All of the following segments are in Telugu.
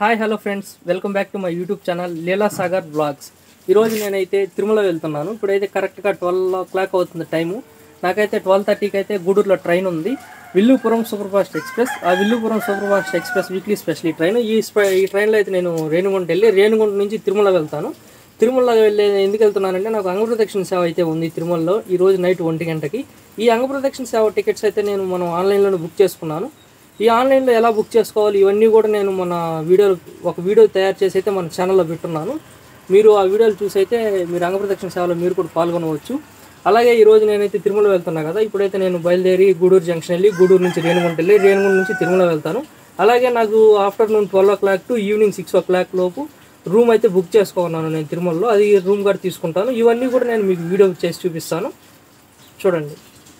hi hello friends welcome back to my YouTube channel Leela Sagar blogs ఈరోజు నేనైతే తిరుమల వెళ్తున్నాను ఇప్పుడైతే కరెక్ట్గా ట్వెల్వ్ ఓ క్లాక్ అవుతుంది టైము నాకైతే ట్వెల్వ్ థర్టీకి అయితే గూడూరులో ట్రైన్ ఉంది విల్లుపురం సూపర్ ఫాస్ట్ ఎక్స్ప్రెస్ ఆ Villupuram super fast express weekly special ఈ ట్రైన్ ఈ స్ప- ఈ ట్రైన్లో అయితే నేను రేణుగుంట వెళ్ళి రేణుగుంట నుంచి తిరుమల వెళ్తాను తిరుమల వెళ్ళే ఎందుకు వెళ్తున్నానంటే నాకు అంగప్రదక్షిణ సేవ అయితే ఉంది తిరుమలలో ఈ రోజు నైట్ ఒంటి గంటకి ఈ అంగప్రదక్షిణ సేవ టికెట్స్ అయితే నేను మనం ఆన్లైన్లో బుక్ చేసుకున్నాను ఈ ఆన్లైన్లో ఎలా బుక్ చేసుకోవాలి ఇవన్నీ కూడా నేను మన వీడియో ఒక వీడియో తయారు చేసి అయితే మన ఛానల్లో పెట్టున్నాను మీరు ఆ వీడియోలు చూసి అయితే మీరు అంగప్రదక్షిణ సేవలో మీరు కూడా పాల్గొనవచ్చు అలాగే ఈ రోజు నేనైతే తిరుమల వెళ్తున్నా కదా ఇప్పుడైతే నేను బయలుదేరి గూడూరు జంక్షన్ వెళ్ళి గూడూరు నుంచి రేణుగుంట వెళ్ళి రేణుగుంట నుంచి తిరుమల వెళ్తాను అలాగే నాకు afternoon twelve o'clock to evening six o'clock లోపు రూమ్ అయితే బుక్ చేసుకున్నాను నేను తిరుమలలో అది రూమ్ కూడా తీసుకుంటాను ఇవన్నీ కూడా నేను మీకు వీడియో చేసి చూపిస్తాను చూడండి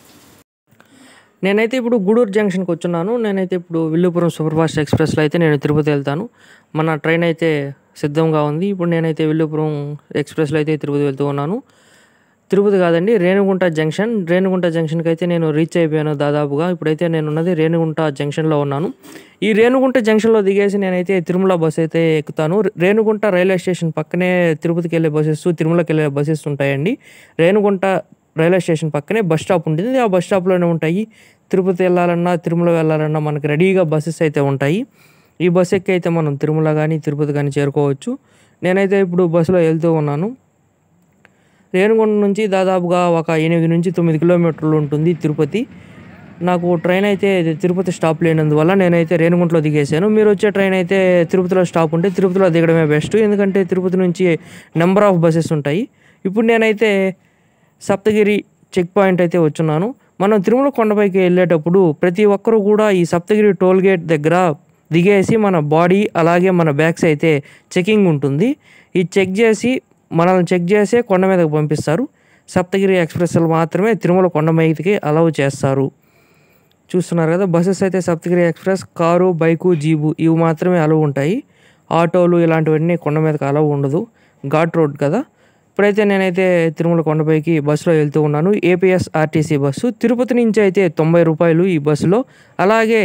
నేనైతే ఇప్పుడు గూడూరు జంక్షన్కి వచ్చున్నాను నేనైతే ఇప్పుడు విల్లుపురం సూపర్ ఫాస్ట్ ఎక్స్ప్రెస్లో అయితే నేను తిరుపతి వెళ్తాను మన ట్రైన్ అయితే సిద్ధంగా ఉంది ఇప్పుడు నేనైతే విల్లుపురం ఎక్స్ప్రెస్లో అయితే తిరుపతి వెళ్తూ ఉన్నాను తిరుపతి కాదండి రేణుగుంట జంక్షన్ రేణుగుంట జంక్షన్కి అయితే నేను రీచ్ అయిపోయాను దాదాపుగా ఇప్పుడైతే నేను ఉన్నది రేణుగుంట జంక్షన్లో ఉన్నాను ఈ రేణుగుంట జంక్షన్లో దిగేసి నేనైతే తిరుమల బస్ అయితే ఎక్కుతాను రేణుగుంట రైల్వే స్టేషన్ పక్కనే తిరుపతికి వెళ్ళే బస్సెస్ తిరుమలకి వెళ్ళే బస్సెస్ ఉంటాయండి రేణుగుంట రైల్వే స్టేషన్ పక్కనే బస్ స్టాప్ ఉంటుంది ఆ బస్ స్టాప్లోనే ఉంటాయి తిరుపతి వెళ్ళాలన్నా తిరుమల వెళ్ళాలన్నా మనకి రెడీగా బస్సెస్ అయితే ఉంటాయి ఈ బస్ ఎక్కి అయితే మనం తిరుమల కానీ తిరుపతి కానీ చేరుకోవచ్చు నేనైతే ఇప్పుడు బస్సులో వెళ్తూ ఉన్నాను రేణుగుంట నుంచి దాదాపుగా ఒక ఎనిమిది నుంచి తొమ్మిది కిలోమీటర్లు ఉంటుంది తిరుపతి నాకు ట్రైన్ అయితే ఇది తిరుపతి స్టాప్ లేనందువల్ల నేనైతే రేణుగుంటలో దిగేశాను మీరు వచ్చే ట్రైన్ అయితే తిరుపతిలో స్టాప్ ఉంటే తిరుపతిలో దిగడమే బెస్ట్ ఎందుకంటే తిరుపతి నుంచి నెంబర్ ఆఫ్ బస్సెస్ ఉంటాయి ఇప్పుడు నేనైతే సప్తగిరి చెక్ పాయింట్ అయితే వచ్చున్నాను మనం తిరుమల కొండపైకి వెళ్ళేటప్పుడు ప్రతి ఒక్కరూ కూడా ఈ సప్తగిరి టోల్ గేట్ దగ్గర దిగేసి మన బాడీ అలాగే మన బ్యాగ్స్ అయితే చెకింగ్ ఉంటుంది ఈ చెక్ చేసి మనల్ని చెక్ చేసే కొండ మీదకి పంపిస్తారు సప్తగిరి ఎక్స్ప్రెస్లు మాత్రమే తిరుమల కొండ మీదకి అలౌ చేస్తారు చూస్తున్నారు కదా బస్సెస్ అయితే Saptagiri express car bike jeep ఇవి మాత్రమే అలవ్ ఉంటాయి ఆటోలు ఇలాంటివన్నీ కొండ మీదకి అలవ్ ఉండదు ఘాట్ రోడ్ కదా ఇప్పుడైతే నేనైతే తిరుమల కొండపైకి బస్సులో వెళ్తూ ఉన్నాను ఏపీఎస్ ఆర్టీసీ బస్సు తిరుపతి నుంచి అయితే తొంభై రూపాయలు ఈ బస్సులో అలాగే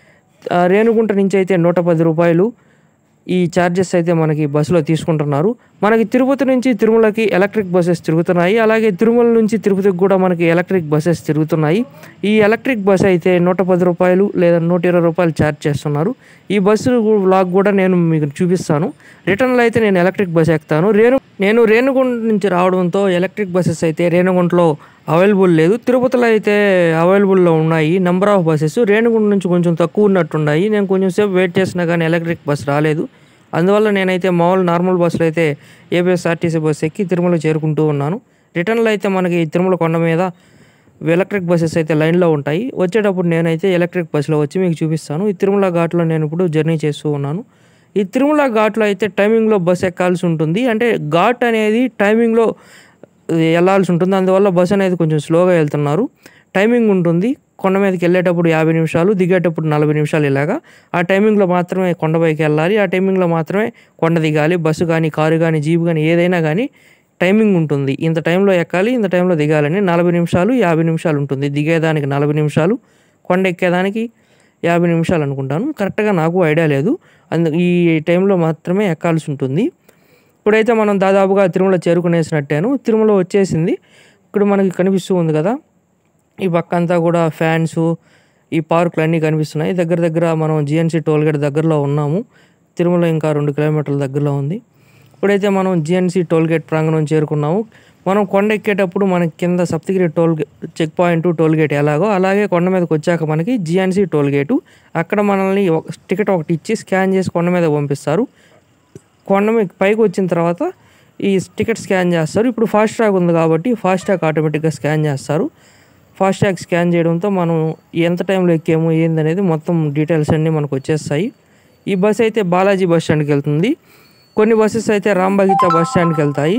ఆ, రేణుగుంట నుంచి అయితే నూట పది రూపాయలు ఈ ఛార్జెస్ అయితే మనకి బస్సులో తీసుకుంటున్నారు మనకి తిరుపతి నుంచి తిరుమలకి ఎలక్ట్రిక్ బస్సెస్ తిరుగుతున్నాయి అలాగే తిరుమల నుంచి తిరుపతికి కూడా మనకి ఎలక్ట్రిక్ బస్సెస్ తిరుగుతున్నాయి ఈ ఎలక్ట్రిక్ బస్ అయితే నూట పది రూపాయలు లేదా నూట ఇరవై రూపాయలు ఛార్జ్ చేస్తున్నారు ఈ బస్సు వ్లాగ్ కూడా నేను మీకు చూపిస్తాను రిటర్న్లో అయితే నేను ఎలక్ట్రిక్ బస్ ఎక్కుతాను రేణు నేను రేణుగుంట నుంచి రావడంతో ఎలక్ట్రిక్ బస్సెస్ అయితే రేణుగుంటలో అవైలబుల్ లేదు తిరుపతిలో అయితే అవైలబుల్లో ఉన్నాయి నెంబర్ ఆఫ్ బస్సెస్ రేణుగుంట నుంచి కొంచెం తక్కువ ఉన్నట్టున్నాయి నేను కొంచెం సేపు వెయిట్ చేసినా కానీ ఎలక్ట్రిక్ బస్ రాలేదు అందువల్ల నేనైతే మామూలు నార్మల్ బస్సులో అయితే ఏపీఎస్ఆర్టీసీ బస్ ఎక్కి తిరుమల చేరుకుంటూ ఉన్నాను రిటర్న్లో అయితే మనకి తిరుమల కొండ మీద ఎలక్ట్రిక్ బస్సెస్ అయితే లైన్లో ఉంటాయి వచ్చేటప్పుడు నేనైతే ఎలక్ట్రిక్ బస్సులో వచ్చి మీకు చూపిస్తాను ఈ తిరుమల ఘాట్లో నేను ఇప్పుడు జర్నీ చేస్తూ ఉన్నాను ఈ తిరుమల ఘాట్లో అయితే టైమింగ్లో బస్ ఎక్కాల్సి ఉంటుంది అంటే ఘాట్ అనేది టైమింగ్లో వెళ్ళాల్సి ఉంటుంది అందువల్ల బస్ అనేది కొంచెం స్లోగా వెళ్తున్నారు టైమింగ్ ఉంటుంది కొండ మీదకి వెళ్ళేటప్పుడు యాభై నిమిషాలు దిగేటప్పుడు నలభై నిమిషాలు ఇలాగా ఆ టైమింగ్లో మాత్రమే కొండపైకి వెళ్ళాలి ఆ టైమింగ్లో మాత్రమే కొండ దిగాలి బస్సు కానీ కారు కానీ జీప్ కానీ ఏదైనా కానీ టైమింగ్ ఉంటుంది ఇంత టైంలో ఎక్కాలి ఇంత టైంలో దిగాలని నలభై నిమిషాలు యాభై నిమిషాలు ఉంటుంది దిగేదానికి నలభై నిమిషాలు కొండ ఎక్కేదానికి యాభై నిమిషాలు అనుకుంటాను కరెక్ట్గా నాకు ఐడియా లేదు అందు ఈ టైంలో మాత్రమే ఎక్కాల్సి ఉంటుంది ఇప్పుడైతే మనం దాదాపుగా తిరుమల చేరుకునేసినట్టాను తిరుమల వచ్చేసింది ఇప్పుడు మనకి కనిపిస్తూ ఉంది కదా ఈ పక్క అంతా కూడా ఫ్యాన్స్ ఈ పార్కులు అన్నీ కనిపిస్తున్నాయి దగ్గర దగ్గర మనం జిఎన్సీ టోల్గేట్ దగ్గరలో ఉన్నాము తిరుమల ఇంకా రెండు కిలోమీటర్ల దగ్గరలో ఉంది ఇప్పుడైతే మనం జిఎన్సీ టోల్గేట్ ప్రాంగణం చేరుకున్నాము మనం కొండ ఎక్కేటప్పుడు మనకి కింద Saptagiri toll check point tollgate ఎలాగో అలాగే కొండ మీదకి వచ్చాక మనకి జిఎన్సీ టోల్గేటు అక్కడ మనల్ని ఒక టికెట్ ఒకటి ఇచ్చి స్కాన్ చేసి కొండ మీద పంపిస్తారు కొండ మీద పైకి వచ్చిన తర్వాత ఈ టికెట్ స్కాన్ చేస్తారు ఇప్పుడు ఫాస్ట్ ట్రాక్ ఉంది కాబట్టి ఫాస్ట్ ట్రాక్ ఆటోమేటిక్గా స్కాన్ చేస్తారు ఫాస్ట్ ట్రాక్ స్కాన్ చేయడంతో మనం ఎంత టైంలో ఎక్కాము ఏందనేది మొత్తం డీటెయిల్స్ అన్నీ మనకు వచ్చేస్తాయి ఈ బస్ అయితే బాలాజీ బస్ స్టాండ్కి వెళ్తుంది కొన్ని బస్సెస్ అయితే రాంబగీచా బస్ స్టాండ్కి వెళ్తాయి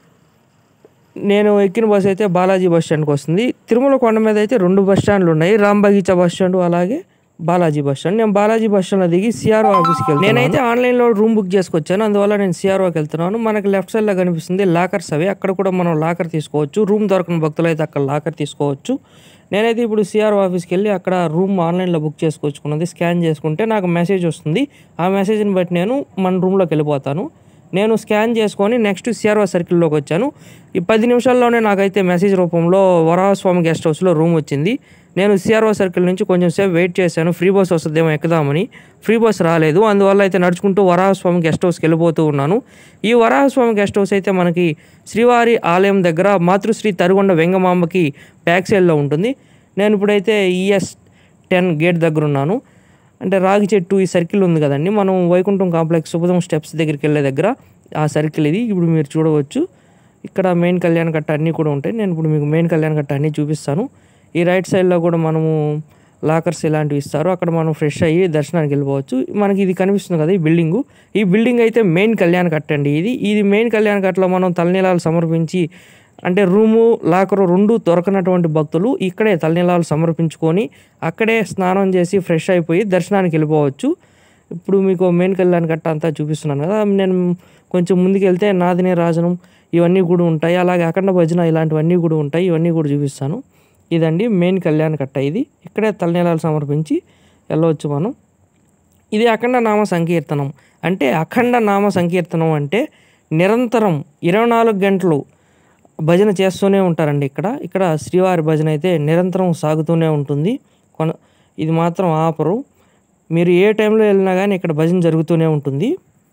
నేను ఎక్కిన బస్ అయితే బాలాజీ బస్ స్టాండ్కి వస్తుంది తిరుమల కొండ మీద అయితే రెండు బస్ స్టాండ్లు ఉన్నాయి రాంబగీచా బస్ స్టాండ్ అలాగే బాలాజీ బస్ స్టాండ్ నేను బాలాజీ బస్ స్టాండ్లో దిగి సిఆర్ఓ ఆఫీస్కి వెళ్తాను నేనైతే ఆన్లైన్లో రూమ్ బుక్ చేసుకొచ్చాను అందువల్ల నేను సిఆర్ఓకి వెళ్తున్నాను మనకి లెఫ్ట్ సైడ్లో కనిపిస్తుంది లాకర్స్ అవి అక్కడ కూడా మనం లాకర్ తీసుకోవచ్చు రూమ్ దొరకని భక్తులు అయితే అక్కడ లాకర్ తీసుకోవచ్చు నేనైతే ఇప్పుడు సిఆర్ఓ ఆఫీస్కి వెళ్ళి అక్కడ రూమ్ ఆన్లైన్లో బుక్ చేసుకొచ్చుకున్నది స్కాన్ చేసుకుంటే నాకు మెసేజ్ వస్తుంది ఆ మెసేజ్ని బట్టి నేను మన రూమ్లోకి వెళ్ళిపోతాను నేను స్కాన్ చేసుకొని నెక్స్ట్ సిఆర్ఓ సర్కిల్లోకి వచ్చాను ఈ పది నిమిషాల్లోనే నాకైతే మెసేజ్ రూపంలో వరాహస్వామి గెస్ట్ హౌస్లో రూమ్ వచ్చింది నేను సిఆర్ఓ సర్కిల్ నుంచి కొంచెం సేపు వెయిట్ చేశాను ఫ్రీ బస్ వస్తుందేమో ఎక్కుదామని ఫ్రీ బస్ రాలేదు అందువల్ల అయితే నడుచుకుంటూ వరాహస్వామి గెస్ట్ హౌస్కి వెళ్ళిపోతూ ఉన్నాను ఈ వరాహస్వామి గెస్ట్ హౌస్ అయితే మనకి శ్రీవారి ఆలయం దగ్గర మాతృశ్రీ తరుగొండ వెంగమాంబకి బ్యాక్ సైడ్లో ఉంటుంది నేను ఇప్పుడైతే ఈఎస్ టెన్ గేట్ దగ్గర ఉన్నాను అంటే రాగి చెట్టు ఈ సర్కిల్ ఉంది కదండి మనం వైకుంఠం కాంప్లెక్స్ సుభదం స్టెప్స్ దగ్గరికి వెళ్ళే దగ్గర ఆ సర్కిల్ ఇది ఇప్పుడు మీరు చూడవచ్చు ఇక్కడ మెయిన్ కళ్యాణ కట్ట అన్నీ కూడా ఉంటాయి నేను ఇప్పుడు మీకు మెయిన్ కళ్యాణ కట్ట అన్నీ చూపిస్తాను ఈ రైట్ సైడ్లో కూడా మనము లాకర్స్ ఇలాంటివి ఇస్తారు అక్కడ మనం ఫ్రెష్ అయ్యి దర్శనానికి వెళ్ళిపోవచ్చు మనకి ఇది కనిపిస్తుంది కదా ఈ బిల్డింగు ఈ బిల్డింగ్ అయితే మెయిన్ కళ్యాణ కట్ట అండి ఇది ఇది మెయిన్ కళ్యాణ కట్టలో మనం తలనీలాలు సమర్పించి అంటే రూము లాకరు రెండు దొరకనటువంటి భక్తులు ఇక్కడే తలనీలాలు సమర్పించుకొని అక్కడే స్నానం చేసి ఫ్రెష్ అయిపోయి దర్శనానికి వెళ్ళిపోవచ్చు ఇప్పుడు మీకు మెయిన్ కళ్యాణ కట్ట అంతా చూపిస్తున్నాను కదా నేను కొంచెం ముందుకు వెళ్తే నాదినే రాజనం ఇవన్నీ కూడా ఉంటాయి అలాగే అఖండ భజన ఇలాంటివన్నీ కూడా ఉంటాయి ఇవన్నీ కూడా చూపిస్తాను ఇదండి మెయిన్ కళ్యాణ కట్ట ఇది ఇక్కడే తలనీలాలు సమర్పించి వెళ్ళవచ్చు మనం ఇది అఖండ నామ సంకీర్తనం అంటే అఖండ నామ సంకీర్తనం అంటే నిరంతరం ఇరవై నాలుగు గంటలు భజన చేస్తూనే ఉంటారండి ఇక్కడ ఇక్కడ శ్రీవారి భజన అయితే నిరంతరం సాగుతూనే ఉంటుంది కొన ఇది మాత్రం ఆపరు మీరు ఏ టైంలో వెళ్ళినా కానీ ఇక్కడ భజన జరుగుతూనే ఉంటుంది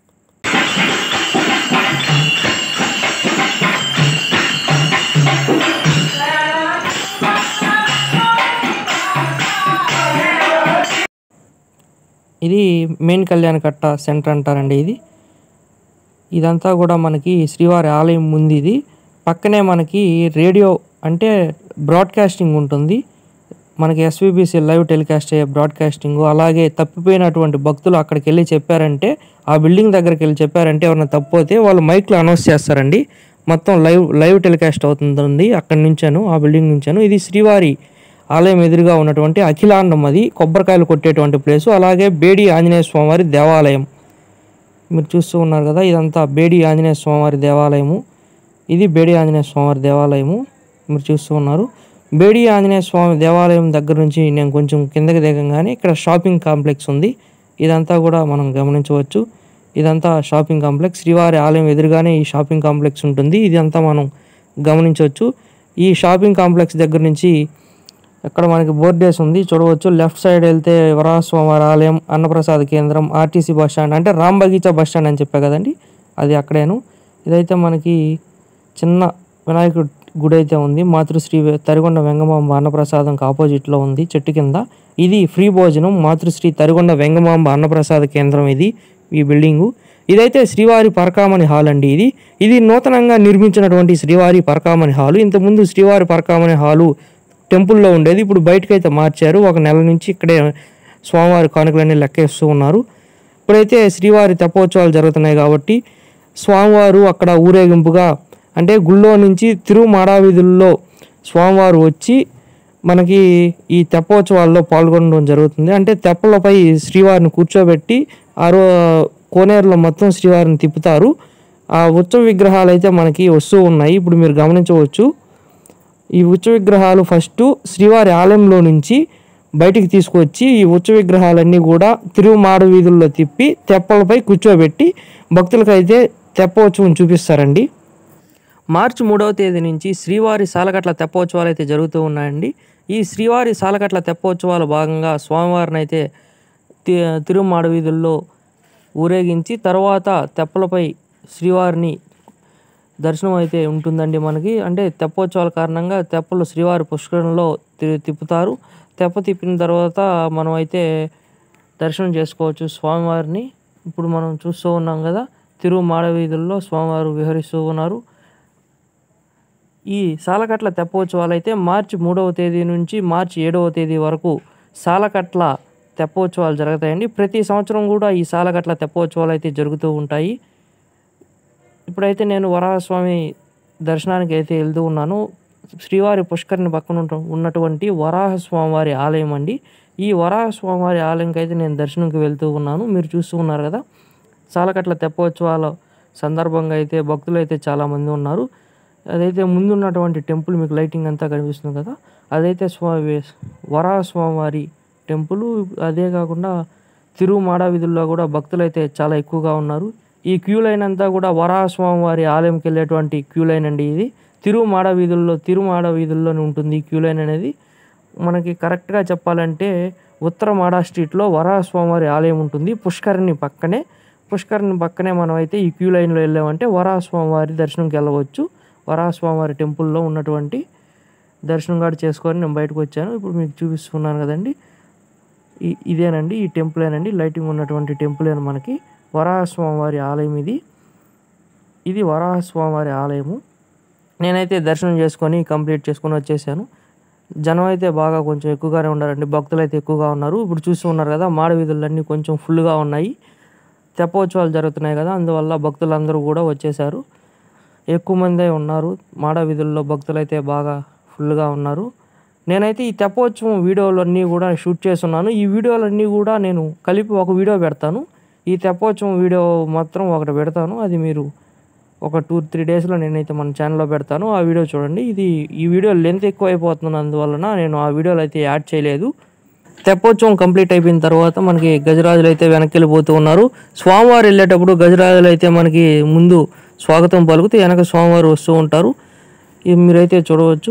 ఇది మెయిన్ కళ్యాణ కట్ట సెంటర్ అంటారండి ఇది ఇదంతా కూడా మనకి శ్రీవారి ఆలయం ముందు ఇది పక్కనే మనకి రేడియో అంటే బ్రాడ్కాస్టింగ్ ఉంటుంది మనకి ఎస్విబిసి లైవ్ టెలికాస్ట్ అయ్యే బ్రాడ్కాస్టింగ్ అలాగే తప్పిపోయినటువంటి భక్తులు అక్కడికి వెళ్ళి చెప్పారంటే ఆ బిల్డింగ్ దగ్గరికి వెళ్ళి చెప్పారంటే ఎవరైనా తప్పిపోతే వాళ్ళు మైక్లో అనౌన్స్ చేస్తారండి మొత్తం లైవ్ లైవ్ టెలికాస్ట్ అవుతుంది అక్కడి నుంచాను ఆ బిల్డింగ్ నుంచాను ఇది శ్రీవారి ఆలయం ఎదురుగా ఉన్నటువంటి అఖిలాండం అది కొబ్బరికాయలు కొట్టేటువంటి ప్లేసు అలాగే బేడి ఆంజనేయ స్వామివారి దేవాలయం మీరు చూస్తూ ఉన్నారు కదా ఇదంతా బేడి ఆంజనేయ స్వామివారి దేవాలయము ఇది బేడి ఆంజనేయ స్వామివారి దేవాలయము మీరు చూస్తూ ఉన్నారు బేడి ఆంజనేయ స్వామి దేవాలయం దగ్గర నుంచి నేను కొంచెం కిందకి దిగంగానే ఇక్కడ షాపింగ్ కాంప్లెక్స్ ఉంది ఇదంతా కూడా మనం గమనించవచ్చు ఇదంతా షాపింగ్ కాంప్లెక్స్ శ్రీవారి ఆలయం ఎదురుగానే ఈ షాపింగ్ కాంప్లెక్స్ ఉంటుంది ఇదంతా మనం గమనించవచ్చు ఈ షాపింగ్ కాంప్లెక్స్ దగ్గర నుంచి అక్కడ మనకి బోర్డేస్ ఉంది చూడవచ్చు లెఫ్ట్ సైడ్ వెళ్తే వరాహస్వామివారి ఆలయం అన్నప్రసాద కేంద్రం ఆర్టీసీ బస్ స్టాండ్ అంటే రామ్ బగీచా బస్ స్టాండ్ అని చెప్పా కదండి అది అక్కడేను ఇదైతే మనకి చిన్న వినాయకుడు గుడి అయితే ఉంది మాతృశ్రీ తరిగొండ వెంగమాంబ అన్నప్రసాదంకి ఆపోజిట్లో ఉంది చెట్టు కింద ఇది ఫ్రీ భోజనం మాతృశ్రీ తరిగొండ వెంగమాంబ అన్నప్రసాద కేంద్రం ఇది ఈ బిల్డింగు ఇదైతే శ్రీవారి పరకామణి హాల్ అండి ఇది ఇది నూతనంగా నిర్మించినటువంటి శ్రీవారి పరకామణి హాలు ఇంతకుముందు శ్రీవారి పరకామణి హాలు టెంపుల్లో ఉండేది ఇప్పుడు బయటకైతే మార్చారు ఒక నెల నుంచి ఇక్కడే స్వామివారి కానుకలన్నీ లెక్కేస్తూ ఉన్నారు ఇప్పుడైతే శ్రీవారి తెప్పోత్సవాలు జరుగుతున్నాయి కాబట్టి స్వామివారు అక్కడ ఊరేగింపుగా అంటే గుళ్ళో నుంచి తిరుమాడా వీధుల్లో స్వామివారు వచ్చి మనకి ఈ తెప్పోత్సవాల్లో పాల్గొనడం జరుగుతుంది అంటే తెప్పలపై శ్రీవారిని కూర్చోబెట్టి ఆ రో కోనేరులో మొత్తం శ్రీవారిని తిప్పుతారు ఆ ఉత్సవ విగ్రహాలు అయితే మనకి వస్తూ ఉన్నాయి ఇప్పుడు మీరు గమనించవచ్చు ఈ ఉచ్చ విగ్రహాలు ఫస్ట్ శ్రీవారి ఆలయంలో నుంచి బయటికి తీసుకొచ్చి ఈ ఉచ్చ విగ్రహాలన్నీ కూడా తిరుమాడ వీధుల్లో తిప్పి తెప్పలపై కూర్చోబెట్టి భక్తులకైతే తెప్పోత్సవం చూపిస్తారండి మార్చి మూడవ తేదీ నుంచి శ్రీవారి సాలకట్ల తెప్పోత్సవాలు అయితే జరుగుతూ ఉన్నాయండి ఈ శ్రీవారి సాలకట్ల తెప్పోత్సవాల భాగంగా స్వామివారిని అయితే తి తిరుమాడ వీధుల్లో ఊరేగించి తర్వాత తెప్పలపై శ్రీవారిని దర్శనం అయితే ఉంటుందండి మనకి అంటే తెప్పోత్సవాల కారణంగా తెప్పలు శ్రీవారి పుష్కరంలో తి- తిప్పుతారు తెప్ప తిప్పిన తర్వాత మనం అయితే దర్శనం చేసుకోవచ్చు స్వామివారిని ఇప్పుడు మనం చూస్తూ ఉన్నాం కదా తిరుగు మాడ వీధుల్లో స్వామివారు విహరిస్తూ ఉన్నారు ఈ సాలకట్ల తెప్పోత్సవాలు అయితే మార్చి మూడవ తేదీ నుంచి మార్చి ఏడవ తేదీ వరకు సాలకట్ల తెప్పోత్సవాలు జరుగుతాయండి ప్రతి సంవత్సరం కూడా ఈ సాలకట్ల తెప్పోత్సవాలు అయితే జరుగుతూ ఉంటాయి ఇప్పుడైతే నేను వరాహస్వామి దర్శనానికి అయితే వెళ్తూ ఉన్నాను శ్రీవారి పుష్కరిణి పక్కన ఉంట- ఉన్నటువంటి వరాహస్వామి వారి ఆలయం అండి ఈ వరాహ స్వామివారి ఆలయంకి అయితే నేను దర్శనంకి వెళ్తూ ఉన్నాను మీరు చూస్తూ ఉన్నారు కదా సాలకట్ల తెప్పోత్సవాల సందర్భంగా అయితే భక్తులు అయితే చాలామంది ఉన్నారు అదైతే ముందున్నటువంటి టెంపుల్ మీకు లైటింగ్ అంతా కనిపిస్తుంది కదా అదైతే స్వామి వరాహ స్వామివారి టెంపుల్ అదే కాకుండా తిరుమాడ వీధుల్లో కూడా భక్తులు అయితే చాలా ఎక్కువగా ఉన్నారు ఈ క్యూ లైన్ అంతా కూడా వరాహ స్వామివారి ఆలయంకి వెళ్ళేటువంటి క్యూ లైన్ అండి ఇది తిరుమాడ వీధుల్లో తిరుమాడ వీధుల్లోనే ఉంటుంది ఈ క్యూ లైన్ అనేది మనకి కరెక్ట్గా చెప్పాలంటే ఉత్తర మాడా స్ట్రీట్లో వరాహ స్వామివారి ఆలయం ఉంటుంది పుష్కరిణి పక్కనే పుష్కరిణి పక్కనే మనం అయితే ఈ క్యూ లైన్లో వెళ్ళామంటే వరాహ స్వామివారి దర్శనంకి వెళ్ళవచ్చు వరాహ స్వామివారి టెంపుల్లో ఉన్నటువంటి దర్శనం కూడా చేసుకొని నేను బయటకు వచ్చాను ఇప్పుడు మీకు చూపిస్తున్నాను కదండి ఈ- ఇదేనండి ఈ టెంపులేనండి లైటింగ్ ఉన్నటువంటి టెంపుల్ అని మనకి వరాహస్వామివారి ఆలయం ఇది ఇది వరాహస్వామివారి ఆలయము నేనైతే దర్శనం చేసుకొని కంప్లీట్ చేసుకొని వచ్చేసాను జనం అయితే బాగా కొంచెం ఎక్కువగానే ఉన్నారండి భక్తులు అయితే ఎక్కువగా ఉన్నారు ఇప్పుడు చూస్తూ ఉన్నారు కదా మాడ వీధులన్నీ కొంచెం ఫుల్గా ఉన్నాయి తెప్పోత్సవాలు జరుగుతున్నాయి కదా అందువల్ల భక్తులందరూ కూడా వచ్చేసారు ఎక్కువ మందే ఉన్నారు మాడ వీధుల్లో భక్తులు అయితే బాగా ఫుల్గా ఉన్నారు నేనైతే ఈ తెప్పోత్సవం వీడియోలన్నీ కూడా షూట్ చేస్తున్నాను ఈ వీడియోలన్నీ కూడా నేను కలిపి ఒక వీడియో పెడతాను ఈ తెప్పోత్సవం వీడియో మాత్రం ఒకటి పెడతాను అది మీరు ఒక టూ త్రీ డేస్లో నేనైతే మన ఛానల్లో పెడతాను ఆ వీడియో చూడండి ఇది ఈ వీడియో లెంత్ ఎక్కువ అయిపోతుంది అందువలన నేను ఆ వీడియోలో అయితే యాడ్ చేయలేదు తెప్పోత్సవం కంప్లీట్ అయిపోయిన తర్వాత మనకి గజరాజులు అయితే వెనక్కి వెళ్ళిపోతూ ఉన్నారు స్వామివారు వెళ్ళేటప్పుడు గజరాజులు అయితే మనకి ముందు స్వాగతం పలుకుతూ వెనక స్వామివారు వస్తూ ఉంటారు ఇది మీరైతే చూడవచ్చు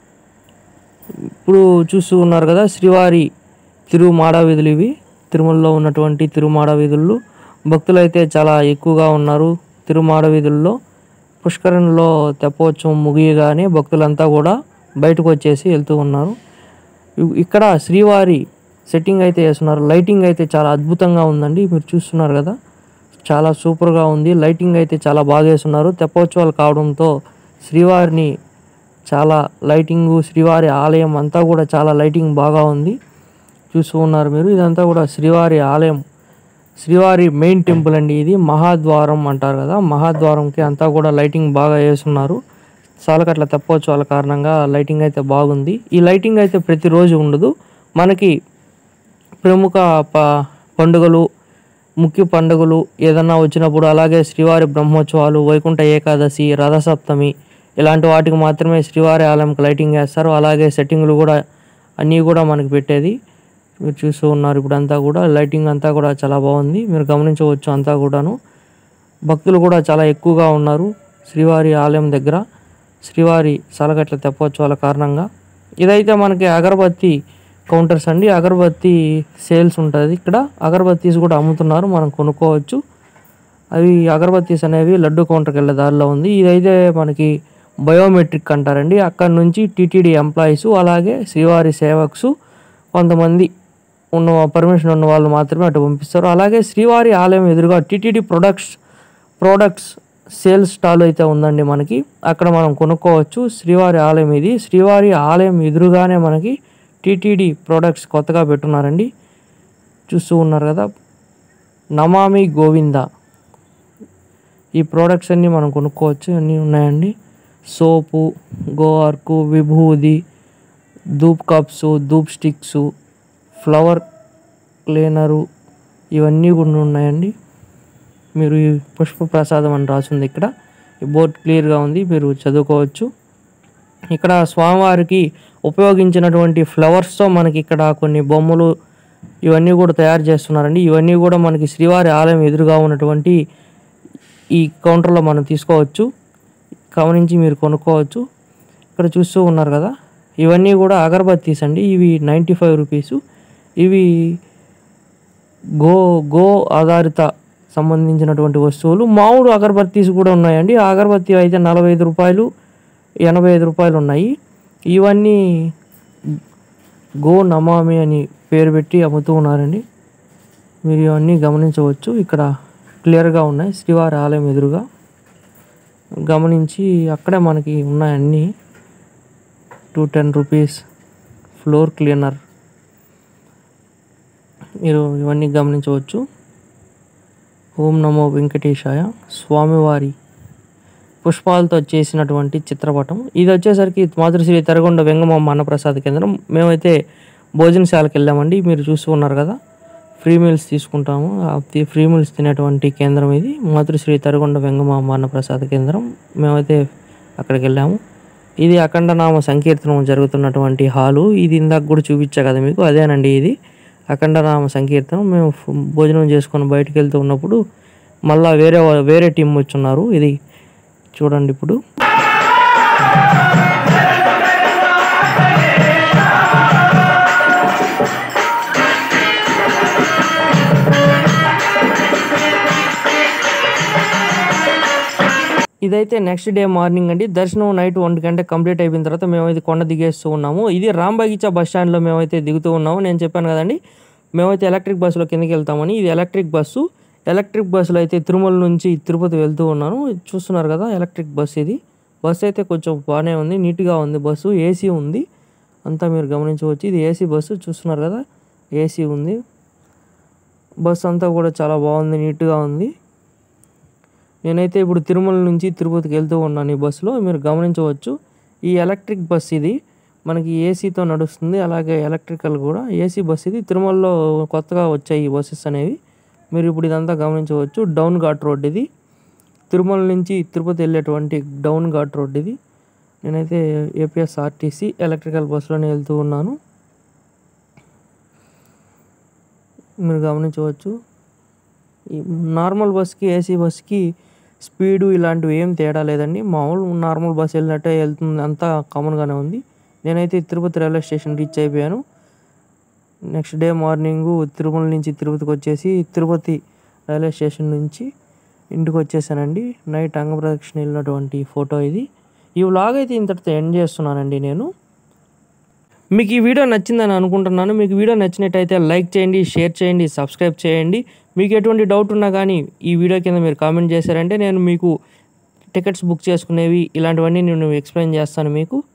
ఇప్పుడు చూస్తూ ఉన్నారు కదా శ్రీవారి తిరుమాడ వీధులు ఇవి తిరుమలలో ఉన్నటువంటి తిరుమాడ వీధుల్లో భక్తులు అయితే చాలా ఎక్కువగా ఉన్నారు తిరుమాడ వీధుల్లో పుష్కరంలో తెప్పోత్సవం ముగియగానే భక్తులంతా కూడా బయటకు వచ్చేసి వెళ్తూ ఉన్నారు ఇ- ఇక్కడ శ్రీవారి సెట్టింగ్ అయితే వేస్తున్నారు లైటింగ్ అయితే చాలా అద్భుతంగా ఉందండి మీరు చూస్తున్నారు కదా చాలా సూపర్గా ఉంది లైటింగ్ అయితే చాలా బాగా వేస్తున్నారు తెప్పోత్సవాలు కావడంతో శ్రీవారిని చాలా లైటింగ్ శ్రీవారి ఆలయం అంతా కూడా చాలా లైటింగ్ బాగా ఉంది చూస్తూ ఉన్నారు మీరు ఇదంతా కూడా శ్రీవారి ఆలయం శ్రీవారి మెయిన్ టెంపుల్ అండి ఇది మహాద్వారం అంటారు కదా మహాద్వారంకి అంతా కూడా లైటింగ్ బాగా వేస్తున్నారు సాలకట్ల తెప్పోత్సవాల కారణంగా లైటింగ్ అయితే బాగుంది ఈ లైటింగ్ అయితే ప్రతిరోజు ఉండదు మనకి ప్రముఖ ప పండుగలు ముఖ్య పండుగలు ఏదన్నా వచ్చినప్పుడు అలాగే శ్రీవారి బ్రహ్మోత్సవాలు వైకుంఠ ఏకాదశి రథసప్తమి ఇలాంటి వాటికి మాత్రమే శ్రీవారి ఆలయంకి లైటింగ్ వేస్తారు అలాగే సెట్టింగ్లు కూడా అన్నీ కూడా మనకి పెట్టేది మీరు చూస్తూ ఉన్నారు ఇప్పుడు అంతా కూడా లైటింగ్ అంతా కూడా చాలా బాగుంది మీరు గమనించవచ్చు అంతా కూడాను భక్తులు కూడా చాలా ఎక్కువగా ఉన్నారు శ్రీవారి ఆలయం దగ్గర శ్రీవారి సలగట్ల తెప్పోత్సవాల కారణంగా ఇదైతే మనకి అగరబత్తి కౌంటర్స్ అండి అగరబత్తి సేల్స్ ఉంటుంది ఇక్కడ అగరబత్తీస్ కూడా అమ్ముతున్నారు మనం కొనుక్కోవచ్చు అవి అగరబత్తీస్ అనేవి లడ్డు కౌంటర్కి వెళ్ళే దారిలో ఉంది ఇదైతే మనకి బయోమెట్రిక్ అంటారండి అక్కడ నుంచి టీటీడీ ఎంప్లాయీస్ అలాగే శ్రీవారి సేవక్స్ కొంతమంది ఉన్న పర్మిషన్ ఉన్న వాళ్ళు మాత్రమే అటు పంపిస్తారు అలాగే శ్రీవారి ఆలయం ఎదురుగా TTD products products sales stall అయితే ఉందండి మనకి అక్కడ మనం కొనుక్కోవచ్చు శ్రీవారి ఆలయం ఇది శ్రీవారి ఆలయం ఎదురుగానే మనకి టీటీడీ ప్రోడక్ట్స్ కొత్తగా పెట్టున్నారండి చూస్తూ ఉన్నారు కదా నమామి గోవింద ఈ ప్రోడక్ట్స్ అన్నీ మనం కొనుక్కోవచ్చు అన్నీ ఉన్నాయండి సోపు గోఆర్కు విభూది ధూప్ కప్స్ ధూప్ స్టిక్స్ ఫ్లవర్ క్లీనరు ఇవన్నీ కూడా ఉన్నాయండి మీరు ఈ పుష్ప ప్రసాదం అని రాసింది ఇక్కడ ఈ బోర్డ్ క్లియర్గా ఉంది మీరు చదువుకోవచ్చు ఇక్కడ స్వామివారికి ఉపయోగించినటువంటి ఫ్లవర్స్తో మనకి ఇక్కడ కొన్ని బొమ్మలు ఇవన్నీ కూడా తయారు చేస్తున్నారండి ఇవన్నీ కూడా మనకి శ్రీవారి ఆలయం ఎదురుగా ఉన్నటువంటి ఈ కౌంటర్లో మనం తీసుకోవచ్చు గమనించి మీరు కొనుక్కోవచ్చు ఇక్కడ చూస్తూ ఉన్నారు కదా ఇవన్నీ కూడా అగరబత్తీస్ అండి ఇవి నైంటీ ఫైవ్ రూపీస్ ఇవి గో గో ఆధారిత సంబంధించినటువంటి వస్తువులు మామూలు అగరబత్తీస్ కూడా ఉన్నాయండి ఆ అగరబత్తి అయితే నలభై ఐదు రూపాయలు ఎనభై ఐదు రూపాయలు ఉన్నాయి ఇవన్నీ గో నమామి అని పేరు పెట్టి అమ్ముతూ ఉన్నారండి మీరు ఇవన్నీ గమనించవచ్చు ఇక్కడ క్లియర్గా ఉన్నాయి శ్రీవారి ఆలయం ఎదురుగా గమనించి అక్కడే మనకి ఉన్నాయన్నీ two ten rupees floor cleaner మీరు ఇవన్నీ గమనించవచ్చు ఓం నమో వెంకటేశాయ స్వామివారి పుష్పాలతో చేసినటువంటి చిత్రపటం ఇది వచ్చేసరికి మాతృశ్రీ తరగొండ వెంగమామ అన్నప్రసాద్ కేంద్రం మేమైతే భోజనశాలకు వెళ్ళామండి మీరు చూస్తూ ఉన్నారు కదా ఫ్రీ మీల్స్ తీసుకుంటాము ఆ తి- ఫ్రీ మీల్స్ తినేటువంటి కేంద్రం ఇది మాతృశ్రీ తరగొండ వెంగమాంబ అన్న ప్రసాద కేంద్రం మేమైతే అక్కడికి వెళ్ళాము ఇది అఖండనామ సంకీర్తనం జరుగుతున్నటువంటి హాలు ఇది ఇందాక కూడా చూపించా కదా మీకు అదేనండి ఇది అఖండనామ సంకీర్తనం మేము ఫు- భోజనం చేసుకొని బయటికి వెళ్తూ ఉన్నప్పుడు మళ్ళా వేరే వా- వేరే టీం వచ్చున్నారు ఇది చూడండి ఇప్పుడు ఇదైతే నెక్స్ట్ డే మార్నింగ్ అండి దర్శనం నైట్ ఒంటి గంట కంప్లీట్ అయిపోయిన తర్వాత మేమైతే కొండ దిగేస్తూ ఉన్నాము ఇది రాంబగీచా బస్ స్టాండ్లో మేమైతే దిగుతూ ఉన్నాము నేను చెప్పాను కదండి మేమైతే ఎలక్ట్రిక్ బస్సులో కిందకి వెళ్తామని ఇది ఎలక్ట్రిక్ బస్సు ఎలక్ట్రిక్ బస్సులో అయితే తిరుమల నుంచి తిరుపతి వెళ్తూ ఉన్నాను ఇది చూస్తున్నారు కదా ఎలక్ట్రిక్ బస్ ఇది బస్సు అయితే కొంచెం బాగానే ఉంది నీట్గా ఉంది బస్సు ఏసీ ఉంది అంతా మీరు గమనించవచ్చు ఇది ఏసీ బస్సు చూస్తున్నారు కదా ఏసీ ఉంది బస్సు అంతా కూడా చాలా బాగుంది నీట్గా ఉంది నేనైతే ఇప్పుడు తిరుమల నుంచి తిరుపతికి వెళ్తూ ఉన్నాను ఈ బస్సులో మీరు గమనించవచ్చు ఈ ఎలక్ట్రిక్ బస్ ఇది మనకి ఏసీతో నడుస్తుంది అలాగే ఎలక్ట్రికల్ కూడా ఏసీ బస్ ఇది తిరుమలలో కొత్తగా వచ్చాయి ఈ బస్సెస్ అనేవి మీరు ఇప్పుడు ఇదంతా గమనించవచ్చు డౌన్ ఘాట్ రోడ్ ఇది తిరుమల నుంచి తిరుపతి వెళ్ళేటువంటి డౌన్ ఘాట్ రోడ్ ఇది నేనైతే ఏపీఎస్ఆర్టీసీ ఎలక్ట్రికల్ బస్సులోనే వెళ్తూ ఉన్నాను మీరు గమనించవచ్చు ఈ నార్మల్ బస్కి ఏసీ బస్కి స్పీడు ఇలాంటివి ఏం తేడా లేదండి మామూలు నార్మల్ బస్ వెళ్ళినట్టే వెళ్తుంది అంతా కామన్గానే ఉంది నేనైతే తిరుపతి రైల్వే స్టేషన్ రీచ్ అయిపోయాను నెక్స్ట్ డే మార్నింగ్ తిరుమల నుంచి తిరుపతికి వచ్చేసి తిరుపతి రైల్వే స్టేషన్ నుంచి ఇంటికి వచ్చేసానండి నైట్ అంగప్రదక్షిణ వెళ్ళినటువంటి ఫోటో ఇది ఈ వ్లాగ్ అయితే ఇంతటితో ఎండ్ చేస్తున్నానండి నేను మీకు ఈ వీడియో నచ్చిందని అనుకుంటున్నాను మీకు వీడియో నచ్చినట్టయితే లైక్ చేయండి షేర్ చేయండి సబ్స్క్రైబ్ చేయండి మీకు ఎటువంటి డౌట్ ఉన్నా కానీ ఈ వీడియో కింద మీరు కామెంట్ చేశారంటే నేను మీకు టికెట్స్ బుక్ చేసుకునేవి ఇలాంటివన్నీ నేను ఎక్స్ప్లెయిన్ చేస్తాను మీకు